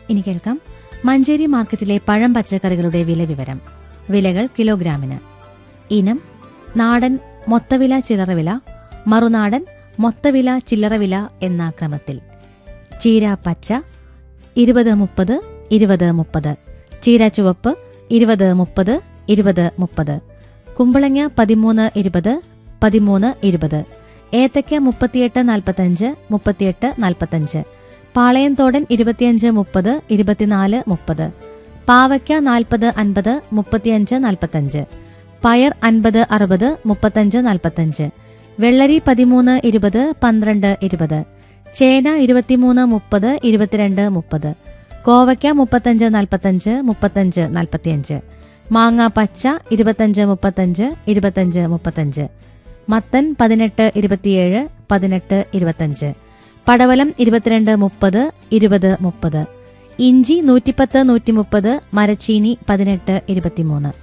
ഇനി കേൾക്കാം മഞ്ചേരി മാർക്കറ്റിലെ പഴം പച്ചക്കറികളുടെ വില വിവരം വിലകൾ കിലോഗ്രാമിന് ഇനം നാടൻ മൊത്തവില ചില്ലറവില മറുനാടൻ മൊത്തവില ചില്ലറവില എന്ന ക്രമത്തിൽ ചീര പച്ച ഇരുപത് മുപ്പത് ഇരുപത് മുപ്പത് ചീര ചുവപ്പ് ഇരുപത് മുപ്പത് ഇരുപത് മുപ്പത് കുമ്പളങ്ങ പതിമൂന്ന് ഇരുപത് പതിമൂന്ന് ഇരുപത് ഏത്തയ്ക്ക മുപ്പത്തിയെട്ട് നാൽപ്പത്തഞ്ച് മുപ്പത്തിയെട്ട് നാൽപ്പത്തഞ്ച് പാളയംതോടൻ ഇരുപത്തിയഞ്ച് മുപ്പത് ഇരുപത്തിനാല് മുപ്പത് പാവയ്ക്ക നാൽപ്പത് അൻപത് മുപ്പത്തിയഞ്ച് നാൽപ്പത്തഞ്ച് പയർ അൻപത് അറുപത് മുപ്പത്തഞ്ച് നാൽപ്പത്തഞ്ച് വെള്ളരി പതിമൂന്ന് ഇരുപത് പന്ത്രണ്ട് ഇരുപത് ചേന ഇരുപത്തിമൂന്ന് മുപ്പത് ഇരുപത്തിരണ്ട് മുപ്പത് കോവയ്ക്ക മുപ്പത്തഞ്ച് നാൽപ്പത്തഞ്ച് മുപ്പത്തഞ്ച് നാൽപ്പത്തിയഞ്ച് മാങ്ങ പച്ച ഇരുപത്തഞ്ച് മുപ്പത്തഞ്ച് ഇരുപത്തഞ്ച് മുപ്പത്തഞ്ച് മത്തൻ പതിനെട്ട് ഇരുപത്തിയേഴ് പതിനെട്ട് ഇരുപത്തഞ്ച് പടവലം ഇരുപത്തിരണ്ട് മുപ്പത് ഇരുപത് മുപ്പത് ഇഞ്ചി നൂറ്റിപ്പത്ത് നൂറ്റിമുപ്പത് മരച്ചീനി പതിനെട്ട് ഇരുപത്തിമൂന്ന്